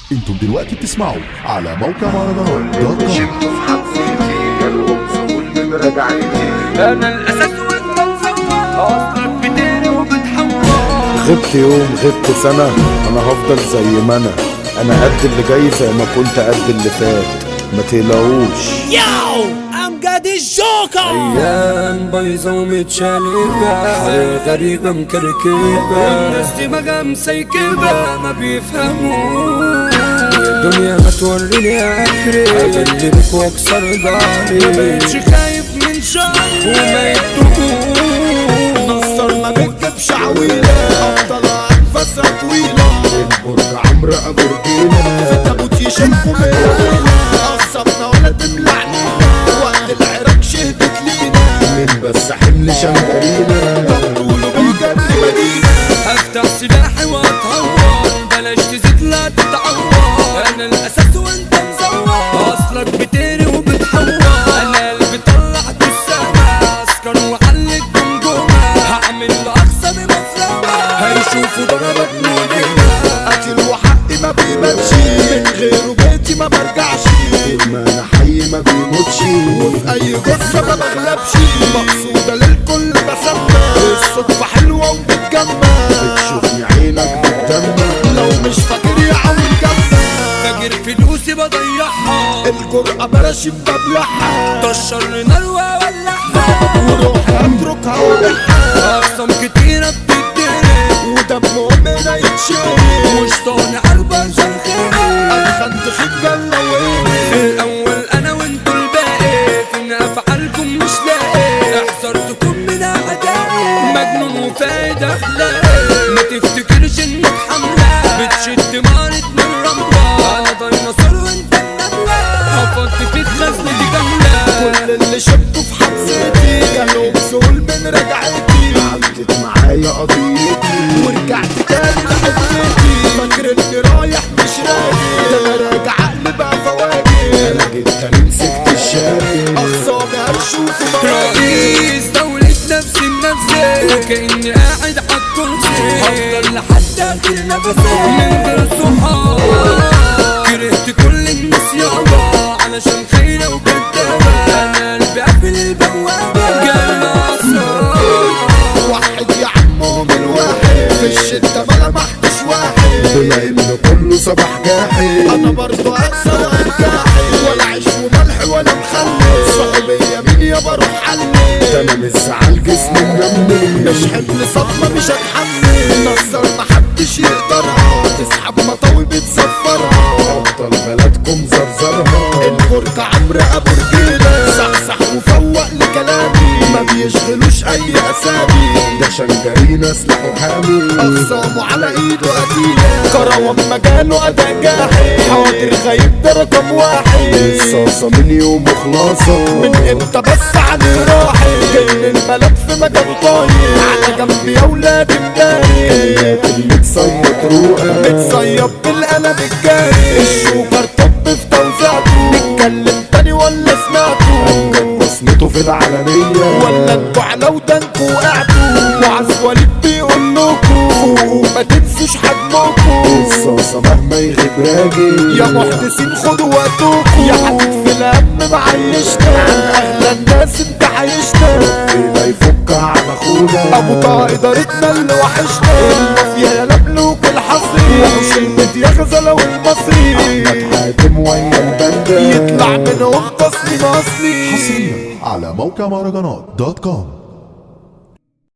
انتم دلوقتي بتسمعوا على موقع مهرجانات دوت كوم شفتوا في حبسيتي جالهم سهول من رجعتي انا الاساس والمنصور اصلك بتقري وبتحور غبت يوم غبت سنة أنا هفضل زي ما أنا أنا قد اللي جاي زي ما كنت قد اللي فات ما تقلقوش Yo, أمجد الجوكر ايام بايظه ومتشالبه حياه غريبه مكركبه الناس دي بقى مسيكبه ما بيفهموش الدنيا ما توريني اخري اجلبك واكسر ظهري ما بقتش خايف من شر وما يتوبوش نصرنا بنكبش عويلة أفضل فترة طويلة البرج عمرو أبو رجيلة في تابوت يشنكوا من قصبنا ولا تملعني وقت العراق شهدت لينا مين بس حمل شمبرينا طولوا بيجري مدينة هفتح سلاحي واتهور بلاش تزيد لا تتعور انا الاساس وانت مزور اصلك بتقري وبتحور انا اللي طلعت السما اسكر وعلق جمجمه هعمل له اقصى بمفرمه هيشوفوا ضربك نودينا قتل وحقي ما بيبانش من غيره بيتي ما برجعش طول ما انا حي ما بيموتش وفي اي قصه ما بغلبش مقصوده للكل بسمى الصدفه حلوه وبتجمع بتشوفني عينك بتدمع لو مش فاكر يا عم جنبك فاكر فلوسي بضيعها الجرأة بلاش ببلعها طشر نار وولعها وروحي اتركها وبيعها اقسام كتيرة بتتدرب ودمهم هنا يتشرب مش طالع عربة شرخيني اتخنت خجل لو ايه في الاول انا وانتوا الباقي فين افعالكم مش لاقي احذرتكم من اعدائي مجنون وفايد اخلاقي ما تفتكرش انك حملة بتشد مارة من رملة انا ديناصور وانت النملة هفضت فيك خزنتي كاملة كل اللي شفته في حبستي كانوا بسهول من رجعتي عدت معايا قضيتي ورجعت تاني لحبتي فاكر اني رايح مش راجع ده انا راجع عقلي بقى فواجئ انا جيت تاني مسكت الشارع اخصامي هتشوفوا رئيس دولة نفسي النفسي وكأني قاعد عالكرسي هفضل لحد اخر نفسي من غير صحاب كرهت كل الناس يابا علشان خاينة وكدابة انا قلبي قافل البوابة جالنا اسرار واحد يا عمو من واحد في الشدة ما لمحتش واحد بما ان كله صباح جاحد انا برضه اقسى وارجاحد ولا عيش وملح ولا مخلي صحوبية مين يا بروح علي ده انا مش زعل جسمي منمي مش حمل صدمة مش هتحمل نصر محدش يقدرها تسحب مطاوي بتسفرها افضل بلدكم زرزرها البرج عمرو ابو رجيلة صحصح وفوق لكلامي ما بيشغلوش اي اسامي ده شنجرينا سلاحه حامي اخصامه على ايده قتيلة كروان مجاله اداء جاحد حاضر غايب ده رقم واحد الصاصة من يوم خلاصة من امتى بس علي راحت جاي البلد في مكان طاير على جنب يا ولاد امبارح كلمات اللي تصيط روقة بتصيب بالقلم الجاري الشوكر طب في توزيعته نتكلم تاني ولا سمعته كان بصمته في العلنية ولا انتوا على ودانكوا وقعتوا معز وليد بيقول لكم فوقوا ما تنسوش حجمكم الصاصة مهما يغيب راجل يا محدثين خدوا وقتكم يا حبيب في الهم معيشنا عن اغلى الناس انت عايشنا ربنا يفك على اخونا ابو طه ادارتنا اللي وحشنا المافيا يا لملوك الحصري وحوش الميديا غزله والمصري احمد حاتم ويا البندة يطلع منهم تصميم اصلي حصريا على موقع مهرجانات دوت كوم